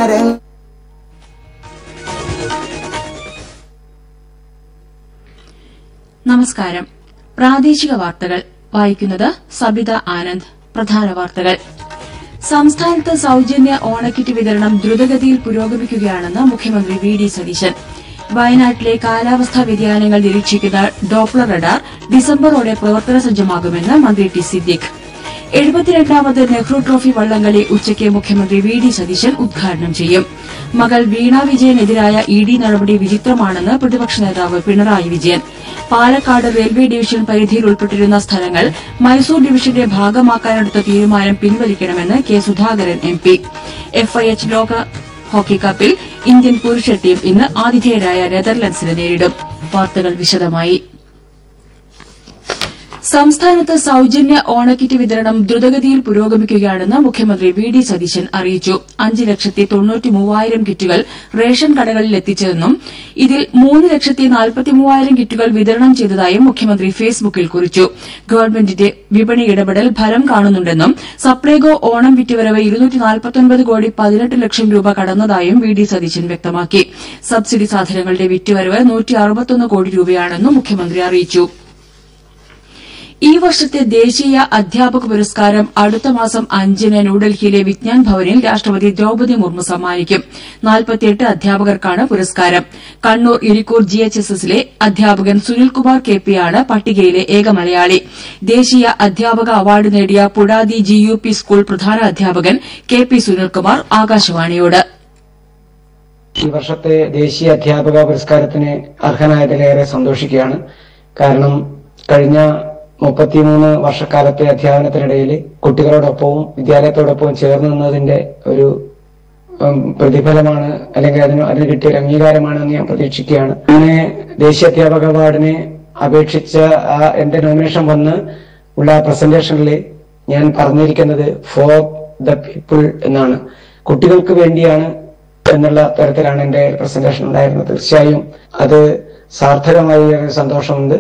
താരം നമസ്കാരം പ്രാദേശിക വാർത്തകൾ വായിക്കുന്നത് സബിത ആനന്ദ് പ്രധാന വാർത്തകൾ സംസ്ഥാനത്ത് സൌജന്യ ഓണക്കിറ്റ് വിതരണം ദ്രുതഗതിയിൽ പുരോഗമിക്കുകയാണെന്ന് മുഖ്യമന്ത്രി വി ഡി സതീശൻ വയനാട്ടിലെ കാലാവസ്ഥാ വ്യതിയാനങ്ങൾ നിരീക്ഷിക്കുന്ന ഡോപ്ലർ റഡാർ ഡിസംബറോടെ പ്രവർത്തന സജ്ജമാകുമെന്ന് മന്ത്രി ടി സിദ്ദിഖ് എഴുപത്തിരണ്ടാമത് നെഹ്റു ട്രോഫി വള്ളംകളി ഉച്ചയ്ക്ക് മുഖ്യമന്ത്രി വി ഡി സതീശൻ ഉദ്ഘാടനം ചെയ്യും മകൾ വീണ വിജയനെതിരായ ഇ ഡി നടപടി വിചിത്രമാണെന്ന് പ്രതിപക്ഷ നേതാവ് പിണറായി വിജയൻ പാലക്കാട് റെയിൽവേ ഡിവിഷൻ പരിധിയിൽ ഉൾപ്പെട്ടിരുന്ന സ്ഥലങ്ങൾ മൈസൂർ ഡിവിഷന്റെ ഭാഗമാക്കാനെടുത്ത തീരുമാനം പിൻവലിക്കണമെന്ന് K Sudhakaran M P FIH ലോക ഹോക്കി കപ്പിൽ ഇന്ത്യൻ പുരുഷ ടീം ഇന്ന് ആതിഥേയരായ നെതർലൻഡ്സിനെ നേരിടും വാർത്തകൾ വിശദമായി സംസ്ഥാനത്ത് സൌജന്യ ഓണക്കിറ്റ് വിതരണം ദ്രുതഗതിയിൽ പുരോഗമിക്കുകയാണെന്ന് മുഖ്യമന്ത്രി വി ഡി സതീശൻ അറിയിച്ചു അഞ്ച് ലക്ഷത്തി തൊണ്ണൂറ്റി മൂവായിരം കിറ്റുകൾ റേഷൻ കടകളിൽ എത്തിച്ചതെന്നും ഇതിൽ മൂന്ന് ലക്ഷത്തി നാൽപ്പത്തി മൂവായിരം കിറ്റുകൾ വിതരണം ചെയ്തതായും മുഖ്യമന്ത്രി ഫേസ്ബുക്കിൽ കുറിച്ചു ഗവൺമെന്റിന്റെ വിപണി ഇടപെടൽ ഫലം കാണുന്നുണ്ടെന്നും സപ്ലൈകോ ഓണം വിറ്റുവരവ് ഇരുന്നൂറ്റി നാൽപ്പത്തൊൻപത് കോടി പതിനെട്ട് ലക്ഷം രൂപ കടന്നതായും വി ഡി സതീശൻ വ്യക്തമാക്കി സബ്സിഡി സാധനങ്ങളുടെ വിറ്റുവരവ് നൂറ്റി അറുപത്തൊന്ന് കോടി രൂപയാണെന്നും മുഖ്യമന്ത്രി അറിയിച്ചു ഈ വർഷത്തെ ദേശീയ അധ്യാപക പുരസ്കാരം അടുത്ത മാസം അഞ്ചിന് ന്യൂഡൽഹിയിലെ വിജ്ഞാൻ ഭവനിൽ രാഷ്ട്രപതി ദ്രൌപദി മുർമു സമ്മാനിക്കും നാൽപ്പത്തിയെട്ട് അധ്യാപകർക്കാണ് പുരസ്കാരം Kannur Irikkur G H S എസിലെ അധ്യാപകൻ സുനിൽകുമാർ കെ പിയാണ് പട്ടികയിലെ ഏക മലയാളി ദേശീയ അധ്യാപക അവാർഡ് നേടിയ Pudathi G U P school പ്രധാന അധ്യാപകൻ കെ പി സുനിൽകുമാർ ആകാശവാണിയോട് ഈ വർഷത്തെ ദേശീയ അധ്യാപക പുരസ്കാരത്തിന് അർഹനായതിലേറെ സന്തോഷിക്കുകയാണ് കാരണം കഴിഞ്ഞ മുപ്പത്തിമൂന്ന് വർഷക്കാലത്തെ അധ്യാപനത്തിനിടയിൽ കുട്ടികളോടൊപ്പവും വിദ്യാലയത്തോടൊപ്പവും ചേർന്ന് നിന്നതിന്റെ ഒരു ഉം, പ്രതിഫലമാണ് അല്ലെങ്കിൽ അതിന് അതിന് കിട്ടിയ ഒരു അംഗീകാരമാണെന്ന് ഞാൻ പ്രതീക്ഷിക്കുകയാണ് അങ്ങനെ ദേശീയ അധ്യാപക അവാർഡിനെ അപേക്ഷിച്ച ആ എന്റെ നോമിനേഷൻ വന്ന് ഉള്ള പ്രസന്റേഷനിൽ ഞാൻ പറഞ്ഞിരിക്കുന്നത് ഫോർ ദ പീപ്പിൾ എന്നാണ് കുട്ടികൾക്ക് വേണ്ടിയാണ് എന്നുള്ള തരത്തിലാണ് എന്റെ പ്രസന്റേഷൻ ഉണ്ടായിരുന്നത് തീർച്ചയായും അത് സാർത്ഥകമായി ഏറെ സന്തോഷമുണ്ട്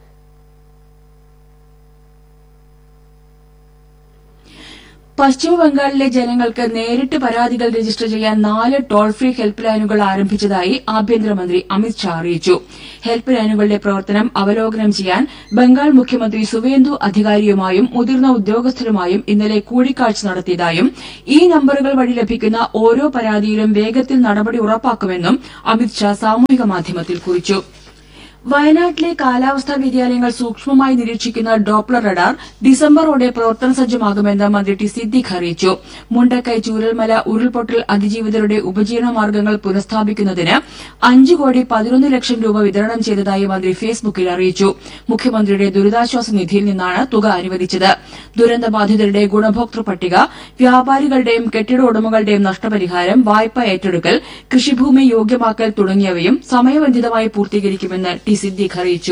പശ്ചിമ ബംഗാളിലെ ജനങ്ങൾക്ക് നേരിട്ട് പരാതികൾ രജിസ്റ്റർ ചെയ്യാൻ നാല് ടോൾ ഫ്രീ ഹെൽപ്പ് ലൈനുകൾ ആരംഭിച്ചതായി ആഭ്യന്തരമന്ത്രി അമിത് ഷാ അറിയിച്ചു ഹെൽപ്പ് ലൈനുകളുടെ പ്രവർത്തനം അവലോകനം ചെയ്യാൻ ബംഗാൾ മുഖ്യമന്ത്രി സുവേന്ദു അധികാരിയുമായും മുതിർന്ന ഉദ്യോഗസ്ഥരുമായും ഇന്നലെ കൂടിക്കാഴ്ച നടത്തിയതായും ഈ നമ്പറുകൾ വഴി ലഭിക്കുന്ന ഓരോ പരാതിയിലും വേഗത്തിൽ നടപടി ഉറപ്പാക്കുമെന്നും അമിത് ഷാ സാമൂഹിക മാധ്യമത്തിൽ കുറിച്ചു വയനാട്ടിലെ കാലാവസ്ഥാ വ്യതിയാനങ്ങൾ സൂക്ഷ്മമായി നിരീക്ഷിക്കുന്ന ഡോപ്ലർ റഡാർ ഡിസംബറോടെ പ്രവർത്തന സജ്ജമാകുമെന്ന് മന്ത്രി ടി സിദ്ദിഖ് അറിയിച്ചു മുണ്ടക്കൈ ചൂരൽമല ഉരുൾപൊട്ടൽ അതിജീവിതരുടെ ഉപജീവന മാർഗ്ഗങ്ങൾ പുനഃസ്ഥാപിക്കുന്നതിന് അഞ്ച് കോടി പതിനൊന്ന് ലക്ഷം രൂപ വിതരണം ചെയ്തതായി മന്ത്രി ഫേസ്ബുക്കിൽ അറിയിച്ചു മുഖ്യമന്ത്രിയുടെ ദുരിതാശ്വാസ നിധിയിൽ നിന്നാണ് തുക അനുവദിച്ചത് ദുരന്തബാധിതരുടെ ഗുണഭോക്തൃ പട്ടിക വ്യാപാരികളുടെയും കെട്ടിട ഉടമകളുടെയും നഷ്ടപരിഹാരം വായ്പ ഏറ്റെടുക്കൽ കൃഷിഭൂമി യോഗ്യമാക്കൽ തുടങ്ങിയവയും സമയബന്ധിതമായി പൂർത്തീകരിക്കുമെന്ന് ടി സിദ്ദീഖ് അറിയിച്ചു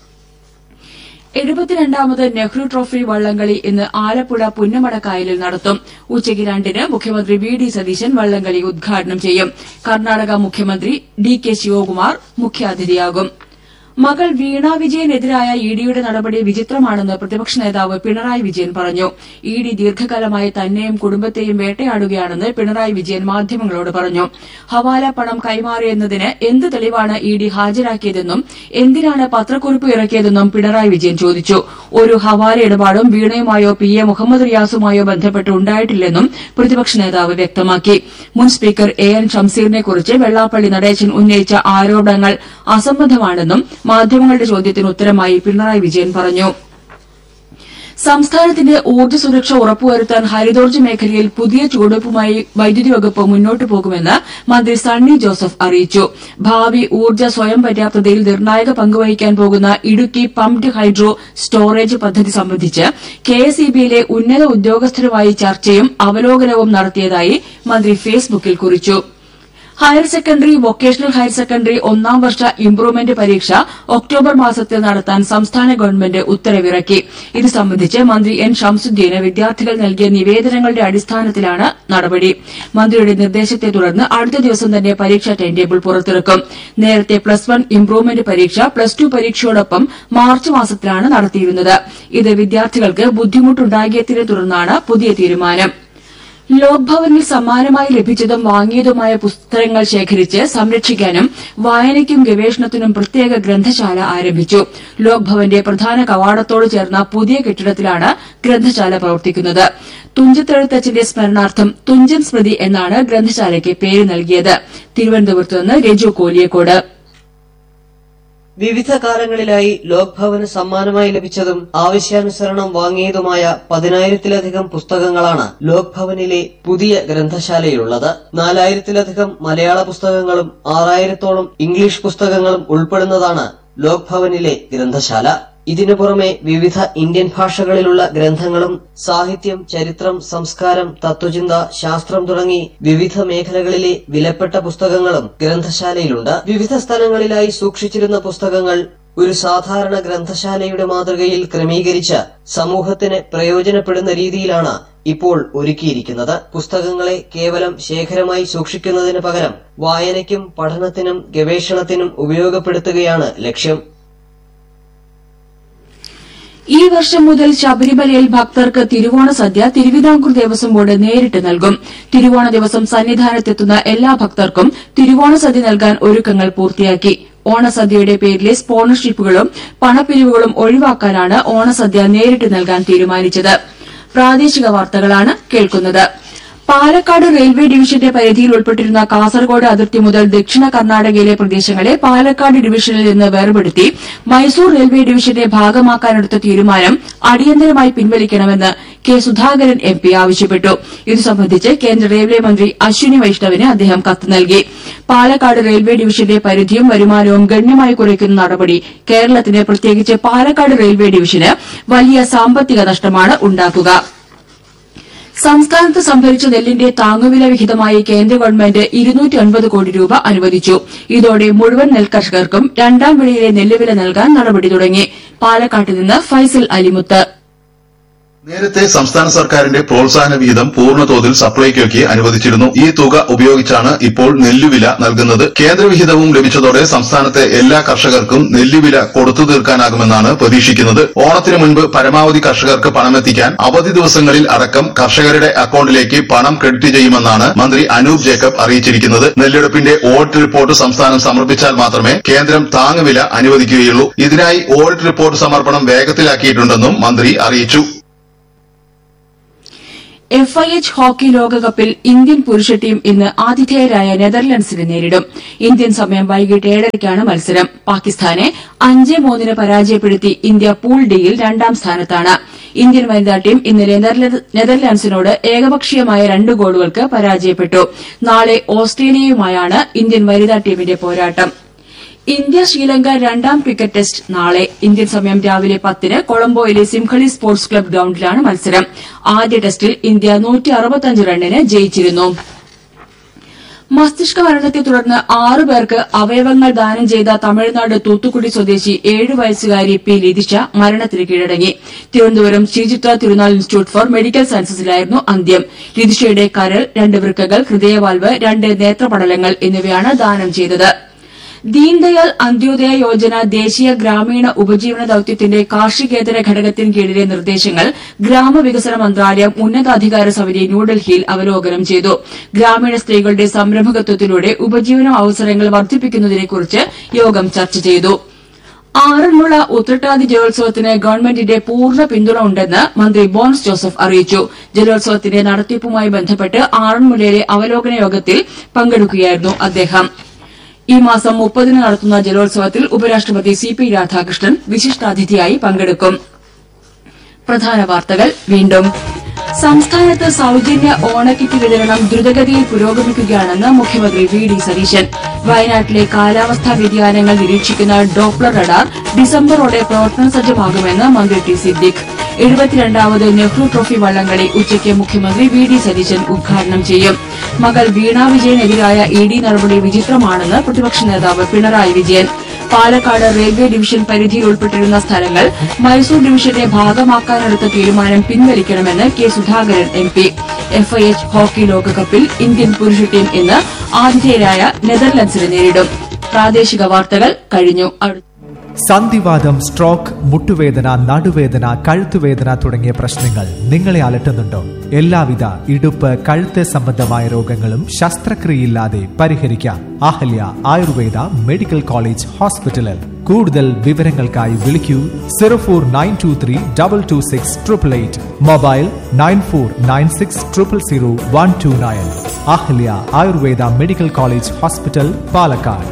എഴുപത്തിരണ്ടാമത് നെഹ്റു ട്രോഫി വള്ളംകളി ഇന്ന് ആലപ്പുഴ പുന്നമടക്കായലിൽ നടത്തും ഉച്ചയ്ക്ക് രണ്ടിന് മുഖ്യമന്ത്രി വി ഡി സതീശൻ വള്ളംകളി ഉദ്ഘാടനം ചെയ്യും കർണാടക മുഖ്യമന്ത്രി ഡി കെ ശിവകുമാർ മുഖ്യാതിഥിയാകും മകൾ വീണ വിജയനെതിരായ ഇ ഡിയുടെ നടപടി വിചിത്രമാണെന്ന് പ്രതിപക്ഷ നേതാവ് പിണറായി വിജയൻ പറഞ്ഞു ഇ ഡി ദീർഘകാലമായി തന്നെയും കുടുംബത്തെയും വേട്ടയാടുകയാണെന്ന് പിണറായി വിജയൻ മാധ്യമങ്ങളോട് പറഞ്ഞു ഹവാല പണം കൈമാറിയെന്നതിന് എന്ത് തെളിവാണ് ഇ ഡി ഹാജരാക്കിയതെന്നും എന്തിനാണ് പത്രക്കുറിപ്പ് ഇറക്കിയതെന്നും പിണറായി വിജയൻ ചോദിച്ചു ഒരു ഹവാല ഇടപാടും വീണയുമായോ പി എ മുഹമ്മദ് റിയാസുമായോ ബന്ധപ്പെട്ട് ഉണ്ടായിട്ടില്ലെന്നും പ്രതിപക്ഷ നേതാവ് വ്യക്തമാക്കി മുൻ സ്പീക്കർ എ എൻ ഷംസീറിനെക്കുറിച്ച് വെള്ളാപ്പള്ളി നടേശൻ ഉന്നയിച്ച ആരോപണങ്ങൾ അസംബന്ധമാണെന്നും മാധ്യമങ്ങളുടെ ചോദ്യത്തിന് ഉത്തരമായി പിണറായി വിജയൻ പറഞ്ഞു സംസ്ഥാനത്തിന്റെ ഊർജ്ജ സുരക്ഷ ഉറപ്പുവരുത്താൻ ഹരിതോർജ്ജ മേഖലയിൽ പുതിയ ചുവടുവയ്പുമായി വൈദ്യുതി വകുപ്പ് മുന്നോട്ടു പോകുമെന്ന് മന്ത്രി സണ്ണി ജോസഫ് അറിയിച്ചു ഭാവി ഊർജ്ജ സ്വയം പര്യാപ്തതയിൽ നിർണായക പങ്കുവഹിക്കാൻ പോകുന്ന ഇടുക്കി പംപ്ഡ് ഹൈഡ്രോ സ്റ്റോറേജ് പദ്ധതി സംബന്ധിച്ച് കെഎസ്ഇബിയിലെ ഉന്നത ഉദ്യോഗസ്ഥരുമായി ചർച്ചയും അവലോകനവും നടത്തിയതായി മന്ത്രി ഫേസ്ബുക്കിൽ കുറിച്ചു higher secondary vocational higher secondary ഒന്നാം വർഷ ഇംപ്രൂവ്മെന്റ് പരീക്ഷ ഒക്ടോബർ മാസത്തിൽ നടത്താൻ സംസ്ഥാന ഗവൺമെന്റ് ഉത്തരവിറക്കി ഇത് സംബന്ധിച്ച് മന്ത്രി എൻ ഷംസുദ്ദീന് വിദ്യാർത്ഥികൾ നൽകിയ നിവേദനങ്ങളുടെ അടിസ്ഥാനത്തിലാണ് നടപടി മന്ത്രിയുടെ നിർദ്ദേശത്തെ തുടർന്ന് അടുത്ത ദിവസം തന്നെ പരീക്ഷാ ടൈം ടേബിൾ പുറത്തിറക്കും നേരത്തെ പ്ലസ് വൺ ഇംപ്രൂവ്മെന്റ് പരീക്ഷ പ്ലസ് ടു പരീക്ഷയോടൊപ്പം മാർച്ച് മാസത്തിലാണ് നടത്തിയിരുന്നത് ഇത് വിദ്യാർത്ഥികൾക്ക് ബുദ്ധിമുട്ടുണ്ടാകിയതിനെ തുടർന്നാണ് പുതിയ തീരുമാനം ലോക് ഭവനിൽ സമ്മാനമായി ലഭിച്ചതും വാങ്ങിയതുമായ പുസ്തകങ്ങൾ ശേഖരിച്ച് സംരക്ഷിക്കാനും വായനയ്ക്കും ഗവേഷണത്തിനും പ്രത്യേക ഗ്രന്ഥശാല ആരംഭിച്ചു ലോക് ഭവന്റെ പ്രധാന കവാടത്തോട് ചേർന്ന പുതിയ കെട്ടിടത്തിലാണ് ഗ്രന്ഥശാല പ്രവർത്തിക്കുന്നത് തുഞ്ചത്തെഴുത്തച്ഛന്റെ സ്മരണാർത്ഥം തുഞ്ചൻ സ്മൃതി എന്നാണ് ഗ്രന്ഥശാലയ്ക്ക് പേര് നൽകിയത് തിരുവനന്തപുരത്ത് നിന്ന് രജു കോലിയക്കോട് വിവിധ കാലങ്ങളിലായി ലോക് ഭവന് സമ്മാനമായി ലഭിച്ചതും ആവശ്യാനുസരണം വാങ്ങിയതുമായ പതിനായിരത്തിലധികം പുസ്തകങ്ങളാണ് ലോക് ഭവനിലെ പുതിയ ഗ്രന്ഥശാലയിലുള്ളത് നാലായിരത്തിലധികം മലയാള പുസ്തകങ്ങളും ആറായിരത്തോളം ഇംഗ്ലീഷ് പുസ്തകങ്ങളും ഉൾപ്പെടുന്നതാണ് ലോക് ഭവനിലെ ഗ്രന്ഥശാല ഇതിനു പുറമെ വിവിധ ഇന്ത്യൻ ഭാഷകളിലുള്ള ഗ്രന്ഥങ്ങളും സാഹിത്യം ചരിത്രം സംസ്കാരം തത്വചിന്ത ശാസ്ത്രം തുടങ്ങി വിവിധ മേഖലകളിലെ വിലപ്പെട്ട പുസ്തകങ്ങളും ഗ്രന്ഥശാലയിലുണ്ട് വിവിധ സ്ഥലങ്ങളിലായി സൂക്ഷിച്ചിരുന്ന പുസ്തകങ്ങൾ ഒരു സാധാരണ ഗ്രന്ഥശാലയുടെ മാതൃകയിൽ ക്രമീകരിച്ച് സമൂഹത്തിന് പ്രയോജനപ്പെടുന്ന രീതിയിലാണ് ഇപ്പോൾ ഒരുക്കിയിരിക്കുന്നത് പുസ്തകങ്ങളെ കേവലം ശേഖരമായി സൂക്ഷിക്കുന്നതിന് പകരം വായനയ്ക്കും പഠനത്തിനും ഗവേഷണത്തിനും ഉപയോഗപ്പെടുത്തുകയാണ് ലക്ഷ്യം ഈ വർഷം മുതൽ ശബരിമലയിൽ ഭക്തർക്ക് തിരുവോണ സദ്യ തിരുവിതാംകൂർ ദേവസ്വം ബോർഡ് നേരിട്ട് നൽകും തിരുവോണ ദിവസം സന്നിധാനത്തെത്തുന്ന എല്ലാ ഭക്തർക്കും തിരുവോണ സദ്യ നൽകാൻ ഒരുക്കങ്ങൾ പൂർത്തിയാക്കി ഓണസദ്യയുടെ പേരിലെ സ്പോൺസർഷിപ്പുകളും പണപ്പിരിവുകളും ഒഴിവാക്കാനാണ് ഓണസദ്യ നേരിട്ട് നൽകാൻ തീരുമാനിച്ചത് പ്രാദേശിക വാർത്തകളാണ് കേൾക്കുന്നത് പാലക്കാട് റെയിൽവേ ഡിവിഷന്റെ പരിധിയിൽ ഉൾപ്പെട്ടിരുന്ന കാസർഗോഡ് അതിർത്തി മുതൽ ദക്ഷിണ കർണാടകയിലെ പ്രദേശങ്ങളെ പാലക്കാട് ഡിവിഷനിൽ നിന്ന് വേർപെടുത്തി മൈസൂർ റെയിൽവേ ഡിവിഷന്റെ ഭാഗമാക്കാനെടുത്ത തീരുമാനം അടിയന്തരമായി പിൻവലിക്കണമെന്ന് കെ സുധാകരൻ എം പി ആവശ്യപ്പെട്ടു ഇതു സംബന്ധിച്ച് കേന്ദ്ര റെയിൽവേ മന്ത്രി അശ്വിനി വൈഷ്ണവിന് അദ്ദേഹം കത്ത് നൽകി പാലക്കാട് റെയിൽവേ ഡിവിഷന്റെ പരിധിയും വരുമാനവും ഗണ്യമായി കുറയ്ക്കുന്ന നടപടി കേരളത്തിന് പ്രത്യേകിച്ച് പാലക്കാട് റെയിൽവേ ഡിവിഷന് വലിയ സാമ്പത്തിക നഷ്ടമാണ് ഉണ്ടാക്കുക സംസ്ഥാനത്ത് സംഭരിച്ച നെല്ലിന്റെ താങ്ങുവില വിഹിതമായി കേന്ദ്ര ഗവൺമെന്റ് ഇരുന്നൂറ്റി അൻപത് കോടി രൂപ അനുവദിച്ചു ഇതോടെ മുഴുവൻ നെൽകർഷകർക്കും രണ്ടാം വിളയിലെ നെല്ലുവില നൽകാൻ നടപടി തുടങ്ങി പാലക്കാട്ട് നിന്ന് ഫൈസൽ അലിമുത്ത് നേരത്തെ സംസ്ഥാന സർക്കാരിന്റെ പ്രോത്സാഹന വിഹിതം പൂർണ്ണതോതിൽ സപ്ലൈകോയ്ക്ക് അനുവദിച്ചിരുന്നു ഈ തുക ഉപയോഗിച്ചാണ് ഇപ്പോൾ നെല്ലുവില നൽകുന്നത് കേന്ദ്രവിഹിതവും ലഭിച്ചതോടെ സംസ്ഥാനത്തെ എല്ലാ കർഷകർക്കും നെല്ലുവില കൊടുത്തു തീർക്കാനാകുമെന്നാണ് പ്രതീക്ഷിക്കുന്നത് ഓണത്തിന് മുൻപ് പരമാവധി കർഷകർക്ക് പണമെത്തിക്കാൻ അവധി ദിവസങ്ങളിൽ അടക്കം കർഷകരുടെ അക്കൌണ്ടിലേക്ക് പണം ക്രെഡിറ്റ് ചെയ്യുമെന്നാണ് മന്ത്രി അനൂപ് ജേക്കബ് അറിയിച്ചിരിക്കുന്നത് നെല്ലെടുപ്പിന്റെ ഓഡിറ്റ് റിപ്പോർട്ട് സംസ്ഥാനം സമർപ്പിച്ചാൽ മാത്രമേ കേന്ദ്രം താങ്ങുവില അനുവദിക്കുകയുള്ളൂ ഇതിനായി ഓഡിറ്റ് റിപ്പോർട്ട് സമർപ്പണം വേഗത്തിലാക്കിയിട്ടുണ്ടെന്നും മന്ത്രി അറിയിച്ചു എഫ് ഐ എച്ച് ഹോക്കി ലോകകപ്പിൽ ഇന്ത്യൻ പുരുഷ ടീം ഇന്ന് ആതിഥേയരായ നെതർലൻഡ്സിനെ നേരിടും ഇന്ത്യൻ സമയം വൈകിട്ട് ഏഴരയ്ക്കാണ് മത്സരം പാകിസ്ഥാനെ അഞ്ച് മൂന്നിന് പരാജയപ്പെടുത്തി ഇന്ത്യ പൂൾ ഡിയിൽ രണ്ടാം സ്ഥാനത്താണ് ഇന്ത്യൻ വനിതാ ടീം ഇന്നലെ നെതർല- നെതർലൻഡ്സിനോട് ഏകപക്ഷീയമായ രണ്ട് ഗോളുകൾക്ക് പരാജയപ്പെട്ടു നാളെ ഓസ്ട്രേലിയയുമായാണ് ഇന്ത്യൻ വനിതാ ടീമിന്റെ പോരാട്ടം ഇന്ത്യ ശ്രീലങ്ക രണ്ടാം ക്രിക്കറ്റ് ടെസ്റ്റ് നാളെ ഇന്ത്യൻ സമയം രാവിലെ പത്തിന് കൊളംബോയിലെ സിംഹളി സ്പോർട്സ് ക്ലബ് ഗ്രൌണ്ടിലാണ് മത്സരം ആദ്യ ടെസ്റ്റിൽ ഇന്ത്യ റണ്ണിന് ജയിച്ചിരുന്നു മസ്തിഷ്ക മരണത്തെ തുടർന്ന് ആറു പേർക്ക് അവയവങ്ങൾ ദാനം ചെയ്ത തമിഴ്നാട് തൂത്തുക്കുടി സ്വദേശി ഏഴു വയസ്സുകാരി പി ലിതിഷ മരണത്തിന് കീഴടങ്ങി തിരുവനന്തപുരം ശ്രീചിത്ര തിരുനാൾ ഇൻസ്റ്റിറ്റ്യൂട്ട് ഫോർ മെഡിക്കൽ സയൻസസിലായിരുന്നു അന്ത്യം ലിതിഷയുടെ കരൾ രണ്ട് വൃക്കകൾ ഹൃദയവാൽവ് രണ്ട് നേത്രപടലങ്ങൾ എന്നിവയാണ് ദാനം ചെയ്തത് ദീൻദയാൽ അന്ത്യോദയ യോജന ദേശീയ ഗ്രാമീണ ഉപജീവന ദൌത്യത്തിന്റെ കാർഷികേതര ഘടകത്തിന് കീഴിലെ നിർദ്ദേശങ്ങൾ ഗ്രാമവികസന മന്ത്രാലയം ഉന്നതാധികാര സമിതി ന്യൂഡൽഹിയിൽ അവലോകനം ചെയ്തു ഗ്രാമീണ സ്ത്രീകളുടെ സംരംഭകത്വത്തിലൂടെ ഉപജീവന അവസരങ്ങൾ വർദ്ധിപ്പിക്കുന്നതിനെക്കുറിച്ച് യോഗം ചർച്ച ചെയ്തു ആറന്മുള ഉത്രട്ടാതി ജലോത്സവത്തിന് ഗവൺമെന്റിന്റെ പൂർണ്ണ പിന്തുണ ഉണ്ടെന്ന് മന്ത്രി ബോൺസ് ജോസഫ് അറിയിച്ചു ജലോത്സവത്തിന്റെ നടത്തിപ്പുമായി ബന്ധപ്പെട്ട് ആറന്മുളയിലെ അവലോകന യോഗത്തിൽ പങ്കെടുക്കുകയായിരുന്നു അദ്ദേഹം ഈ മാസം മുപ്പതിന് നടത്തുന്ന ജലോത്സവത്തിൽ ഉപരാഷ്ട്രപതി സി പി രാധാകൃഷ്ണൻ വിശിഷ്ടാതിഥിയായി പങ്കെടുക്കും പ്രധാന വാർത്തകൾ വീണ്ടും സംസ്ഥാനത്ത് സൌജന്യ ഓണക്കിറ്റ് വിതരണം ദ്രുതഗതിയിൽ പുരോഗമിക്കുകയാണെന്ന് മുഖ്യമന്ത്രി വി ഡി സതീശൻ വയനാട്ടിലെ കാലാവസ്ഥാ വ്യതിയാനങ്ങൾ നിരീക്ഷിക്കുന്ന ഡോപ്ലർ റഡാർ ഡിസംബറോടെ പ്രവർത്തന സജ്ജമാകുമെന്ന് മന്ത്രി ടി സിദ്ദിഖ് എഴുപത്തിരണ്ടാമത് നെഹ്റു ട്രോഫി വള്ളംകളി ഉച്ചയ്ക്ക് മുഖ്യമന്ത്രി വി ഡി സതീശൻ ഉദ്ഘാടനം ചെയ്യും മകൾ വീണ വിജയനെതിരായ ഇ ഡി നടപടി വിചിത്രമാണെന്ന് പ്രതിപക്ഷ നേതാവ് പിണറായി വിജയൻ പാലക്കാട് റെയിൽവേ ഡിവിഷൻ പരിധിയിൽ ഉൾപ്പെട്ടിരുന്ന സ്ഥലങ്ങൾ മൈസൂർ ഡിവിഷന്റെ ഭാഗമാക്കാനെടുത്ത തീരുമാനം പിൻവലിക്കണമെന്ന് K Sudhakaran M P FIH hockey ലോകകപ്പിൽ ഇന്ത്യൻ പുരുഷ ടീം ഇന്ന് ആതിഥേയരായ നെതർലൻഡ്സിനെ നേരിടും പ്രാദേശിക വാർത്തകൾ കഴിഞ്ഞു അടുത്ത സന്ധിവാദം സ്ട്രോക്ക് മുട്ടുവേദന നടുവേദന കഴുത്തുവേദന തുടങ്ങിയ പ്രശ്നങ്ങൾ നിങ്ങളെ അലട്ടുന്നുണ്ടോ എല്ലാവിധ ഇടുപ്പ് കഴുത്ത് സംബന്ധമായ രോഗങ്ങളും ശസ്ത്രക്രിയയില്ലാതെ പരിഹരിക്കാം അഹല്യ ആയുർവേദ മെഡിക്കൽ കോളേജ് ഹോസ്പിറ്റലിൽ കൂടുതൽ വിവരങ്ങൾക്കായി വിളിക്കൂ zero four nine two three double two six triple eight mobile nine four nine six triple zero one two nine Ahalya Ayurveda medical college hospital Palakkad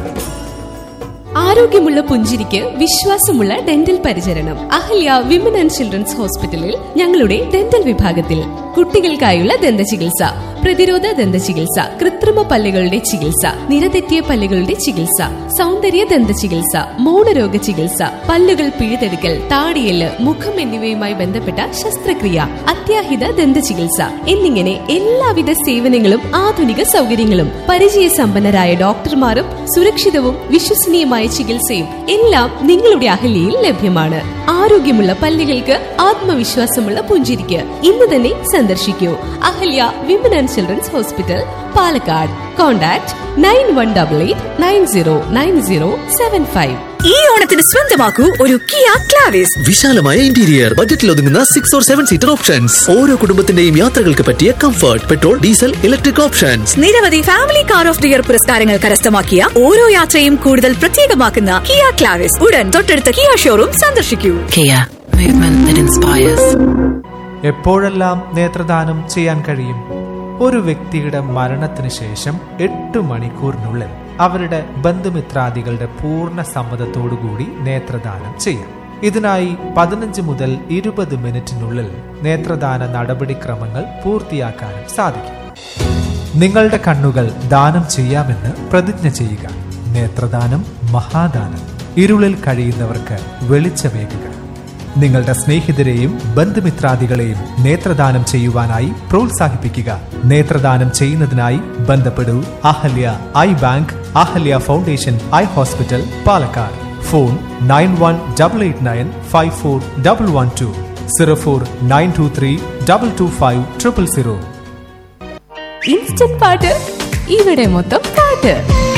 ആരോഗ്യമുള്ള പുഞ്ചിരിക്ക് വിശ്വാസമുള്ള ഡെന്റൽ പരിചരണം അഹല്യ വിമൻ ആൻഡ് ചിൽഡ്രൻസ് ഹോസ്പിറ്റലിൽ ഞങ്ങളുടെ ഡെന്റൽ വിഭാഗത്തിൽ കുട്ടികൾക്കായുള്ള ദന്ത ചികിത്സ പ്രതിരോധ ദന്ത ചികിത്സ കൃത്രിമ പല്ലുകളുടെ ചികിത്സ നിരതെറ്റിയ പല്ലുകളുടെ ചികിത്സ സൗന്ദര്യ ദന്ത ചികിത്സ മൗനരോഗ ചികിത്സ പല്ലുകൾ പിഴുതെടുക്കൽ താടിയല് മുഖം എന്നിവയുമായി ബന്ധപ്പെട്ട ശസ്ത്രക്രിയ അത്യാഹിത ദന്ത ചികിത്സ എന്നിങ്ങനെ എല്ലാവിധ സേവനങ്ങളും ആധുനിക സൗകര്യങ്ങളും പരിചയസമ്പന്നരായ ഡോക്ടർമാരും സുരക്ഷിതവും വിശ്വസനീയമായ ചികിത്സയും എല്ലാം നിങ്ങളുടെ അഹല്യയിൽ ലഭ്യമാണ് ആരോഗ്യമുള്ള പല്ലുകൾക്ക് ആത്മവിശ്വാസമുള്ള പുഞ്ചിരിക്ക് ഇന്ന് തന്നെ സന്ദർശിക്കൂ Ahalya women and children's hospital Palakkad contact nine one double eight nine zero nine zero seven five ഈ ഓണത്തിന് സ്വന്തമാക്കൂ ഒരു കിയ ക്ലാവിസ് വിശാലമായ ഇന്റീരിയർ ബജറ്റിൽ ഒതുങ്ങുന്ന six or seven seater options ഓരോ കുടുംബത്തിന്റെയും യാത്രകൾക്ക് പറ്റിയ comfort petrol diesel electric options നിരവധി family car of the year പുരസ്കാരങ്ങൾ കരസ്ഥമാക്കിയ ഓരോ യാത്രയും കൂടുതൽ പ്രത്യേകമാക്കുന്ന കിയ ക്ലാവിസ് ഉടൻ തൊട്ടടുത്ത കിയ ഷോറൂം സന്ദർശിക്കൂ Kia, movement that inspires. എപ്പോഴെല്ലാം നേത്രദാനം ചെയ്യാൻ കഴിയും ഒരു വ്യക്തിയുടെ മരണത്തിന് ശേഷം എട്ട് മണിക്കൂറിനുള്ളിൽ അവരുടെ ബന്ധുമിത്രാദികളുടെ പൂർണ്ണ സമ്മതത്തോടുകൂടി നേത്രദാനം ചെയ്യാം ഇതിനായി പതിനഞ്ച് മുതൽ ഇരുപത് മിനിറ്റിനുള്ളിൽ നേത്രദാന നടപടിക്രമങ്ങൾ പൂർത്തിയാക്കാനും സാധിക്കും നിങ്ങളുടെ കണ്ണുകൾ ദാനം ചെയ്യാമെന്ന് പ്രതിജ്ഞ ചെയ്യുക നേത്രദാനം മഹാദാനം ഇരുളിൽ കഴിയുന്നവർക്ക് വെളിച്ചമേകുക നിങ്ങളുടെ സ്നേഹിതരെയും ബന്ധുമിത്രാദികളെയും നേത്രദാനം ചെയ്യുവാനായി പ്രോത്സാഹിപ്പിക്കുക നേത്രദാനം ചെയ്യുന്നതിനായി ബന്ധപ്പെടൂ Ahalya eye bank Ahalya foundation eye hospital Palakkad phone nine one double eight nine five four double one two zero four nine two three double two five triple zero instant പാട്ട് ഇവിടെ മൊത്തം പാട്ട്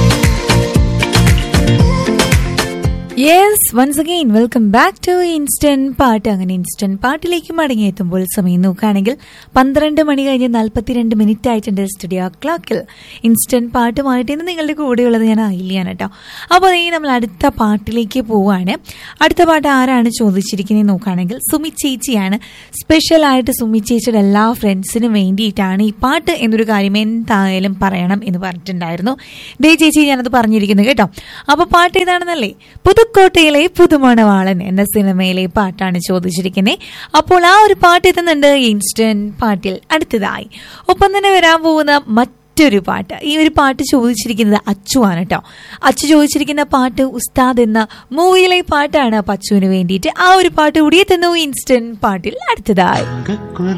yes once again welcome back to instant പാട്ട് അങ്ങനെ instant പാട്ടിലേക്ക് മടങ്ങിയെത്തുമ്പോൾ സമയം നോക്കുകയാണെങ്കിൽ പന്ത്രണ്ട് മണി കഴിഞ്ഞ് നാൽപ്പത്തിരണ്ട് മിനിറ്റ് ആയിട്ടുണ്ട് സ്റ്റുഡിയോ ക്ലോക്കിൽ ഇൻസ്റ്റന്റ് പാട്ടുമായിട്ട് ഇന്ന് നിങ്ങളുടെ കൂടെയുള്ളത് ഞാൻ അയില്യാണ് കേട്ടോ അപ്പോൾ ഈ നമ്മൾ അടുത്ത പാട്ടിലേക്ക് പോവുകയാണ് അടുത്ത പാട്ട് ആരാണ് ചോദിച്ചിരിക്കുന്നത് നോക്കുകയാണെങ്കിൽ സുമി ചേച്ചിയാണ് സ്പെഷ്യലായിട്ട് സുമി ചേച്ചിയുടെ എല്ലാ ഫ്രണ്ട്സിനും വേണ്ടിയിട്ടാണ് ഈ പാട്ട് എന്നൊരു കാര്യം എന്തായാലും പറയണം എന്ന് പറഞ്ഞിട്ടുണ്ടായിരുന്നു ദേ ചേച്ചി ഞാനത് പറഞ്ഞിരിക്കുന്നു കേട്ടോ അപ്പോൾ പാട്ട് ഏതാണെന്നല്ലേ പുതുക്കോട്ടയിലെ പുതുമണവാളൻ എന്ന സിനിമയിലെ പാട്ടാണ് ചോദിച്ചിരിക്കുന്നത് അപ്പോൾ ആ ഒരു പാട്ട് എത്തുന്നുണ്ട് ഇൻസ്റ്റന്റ് പാട്ടിൽ അടുത്തതായി ഒപ്പം തന്നെ വരാൻ പോകുന്ന മറ്റൊരു പാട്ട് ഈ ഒരു പാട്ട് ചോദിച്ചിരിക്കുന്നത് അച്ചു ആണ് കേട്ടോ അച്ചു ചോദിച്ചിരിക്കുന്ന പാട്ട് ഉസ്താദ് എന്ന മൂവിയിലെ പാട്ടാണ് അപ്പൊ അച്ചുവിന് വേണ്ടിയിട്ട് ആ ഒരു പാട്ട് കൂടി എത്തുന്നു ഇൻസ്റ്റന്റ് പാട്ടിൽ അടുത്തതായി